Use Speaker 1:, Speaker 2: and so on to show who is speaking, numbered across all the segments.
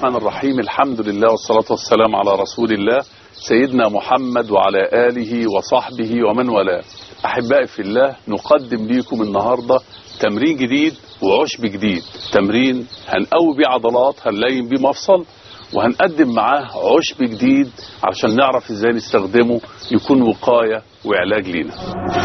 Speaker 1: الرحمن الرحيم الحمد لله والصلاة والسلام على رسول الله سيدنا محمد وعلى آله وصحبه ومن والاه أحبائي في الله نقدم لكم النهاردة تمرين جديد وعشب جديد تمرين هنقوي بيه عضلات هنلين بيه مفصل وهنقدم معاه عشب جديد علشان نعرف ازاي نستخدمه يكون وقاية وعلاج لينا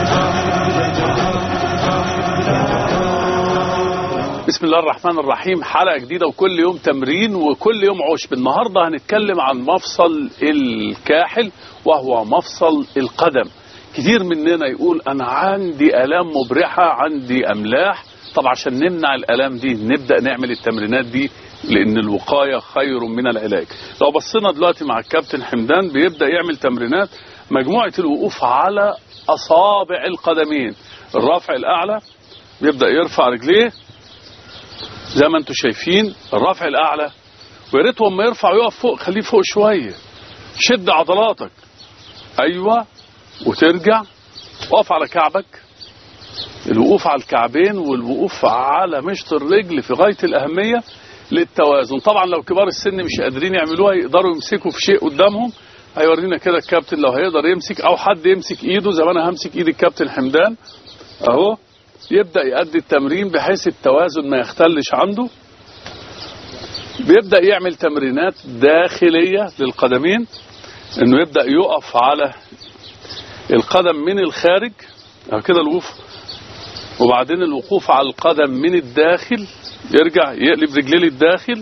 Speaker 1: بسم الله الرحمن الرحيم حلقة جديدة وكل يوم تمرين وكل يوم عشب النهاردة هنتكلم عن مفصل الكاحل وهو مفصل القدم كتير مننا يقول أنا عندي ألام مبرحة عندي أملاح طب عشان نمنع الألام دي نبدأ نعمل التمرينات دي لأن الوقاية خير من العلاج لو بصينا دلوقتي مع الكابتن حمدان بيبدأ يعمل تمرينات مجموعة الوقوف على أصابع القدمين الرفع الأعلى بيبدأ يرفع رجليه زي ما انتم شايفين الرفع الاعلى ويا ريت لما يرفع يقف فوق خليه فوق شويه شد عضلاتك ايوه وترجع اقف على كعبك الوقوف على الكعبين والوقوف على مشط الرجل في غايه الاهميه للتوازن طبعا لو كبار السن مش قادرين يعملوها يقدروا يمسكوا في شيء قدامهم هيورينا كده الكابتن لو هيقدر يمسك او حد يمسك ايده زي ما انا همسك ايد الكابتن حمدان اهو يبدأ يؤدي التمرين بحيث التوازن ما يختلش عنده بيبدأ يعمل تمرينات داخلية للقدمين انه يبدأ يقف على القدم من الخارج او كده الوقوف وبعدين الوقوف على القدم من الداخل يرجع يقلب رجليه للداخل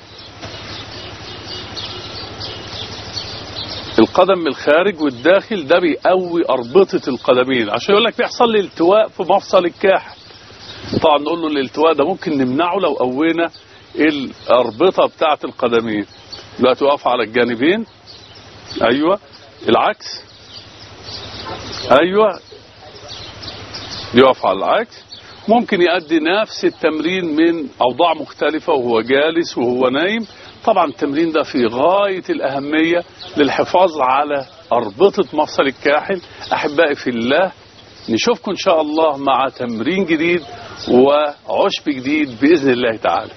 Speaker 1: القدم من الخارج والداخل ده بيقوي أربطة القدمين عشان يقول لك بيحصل لي التواء في مفصل الكاحل طبعا نقول له الالتواء ده ممكن نمنعه لو قوينا الأربطة بتاعة القدمين دلوقتي واقف على الجانبين أيوة العكس أيوة يقف على العكس ممكن يؤدي نفس التمرين من أوضاع مختلفة وهو جالس وهو نايم طبعا التمرين ده في غاية الأهمية للحفاظ على أربطة مفصل الكاحل أحبائي في الله نشوفكم إن شاء الله مع تمرين جديد وعشب جديد بإذن الله تعالى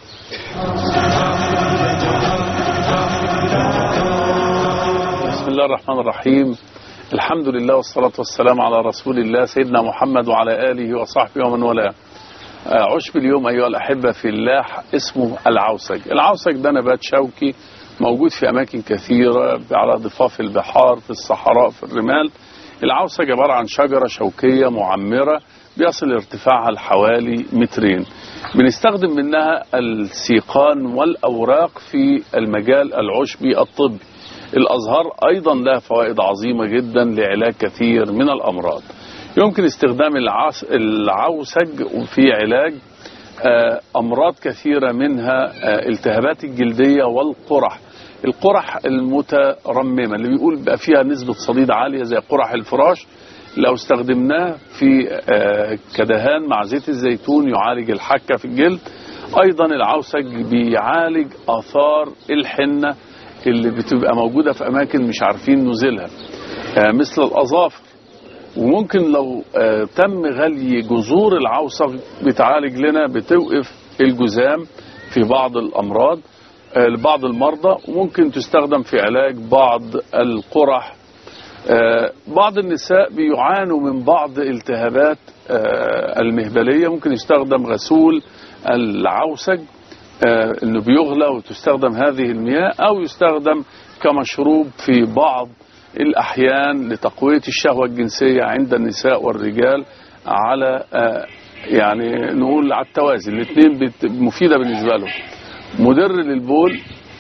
Speaker 1: بسم الله الرحمن الرحيم الحمد لله والصلاة والسلام على رسول الله سيدنا محمد وعلى آله وصحبه ومن والاه عشب اليوم أيها الأحبة في الله اسمه العوسج العوسج ده نبات شوكي موجود في أماكن كثيرة على ضفاف البحار في الصحراء في الرمال العوسج عبارة عن شجرة شوكية معمرة بيصل ارتفاعها لحوالي مترين بنستخدم منها السيقان والأوراق في المجال العشبي الطبي الأزهار أيضا لها فوائد عظيمة جدا لعلاج كثير من الأمراض يمكن استخدام العس العوسج في علاج أمراض كثيرة منها التهابات الجلدية والقرح القرح المترممة اللي بيقول بقى فيها نسبة صديد عالية زي قرح الفراش لو استخدمناه في كدهان مع زيت الزيتون يعالج الحكة في الجلد أيضا العوسج بيعالج آثار الحنة اللي بتبقى موجودة في أماكن مش عارفين نزلها مثل الأظافر وممكن لو آه تم غلي جذور العوصة بتعالج لنا بتوقف الجذام في بعض الأمراض آه لبعض المرضى وممكن تستخدم في علاج بعض القرح آه بعض النساء بيعانوا من بعض التهابات المهبلية ممكن يستخدم غسول العوسج انه بيغلى وتستخدم هذه المياه او يستخدم كمشروب في بعض الأحيان لتقوية الشهوة الجنسية عند النساء والرجال على يعني نقول على التوازي الاثنين مفيدة بالنسبة لهم مدر للبول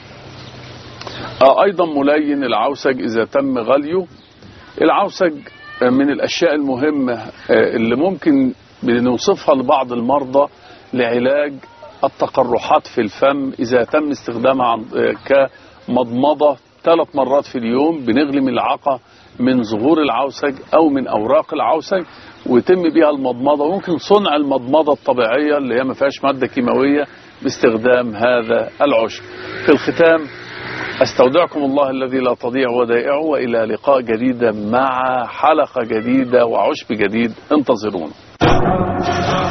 Speaker 1: أيضا ملين العوسج إذا تم غليه العوسج من الأشياء المهمة اللي ممكن بنوصفها لبعض المرضى لعلاج التقرحات في الفم إذا تم استخدامها كمضمضة ثلاث مرات في اليوم بنغلي من العقة من ظهور العوسج أو من أوراق العوسج ويتم بها المضمضة وممكن صنع المضمضة الطبيعية اللي هي ما فيهاش مادة كيماوية باستخدام هذا العشب في الختام استودعكم الله الذي لا تضيع ودائعه وإلى لقاء جديد مع حلقة جديدة وعشب جديد انتظرونا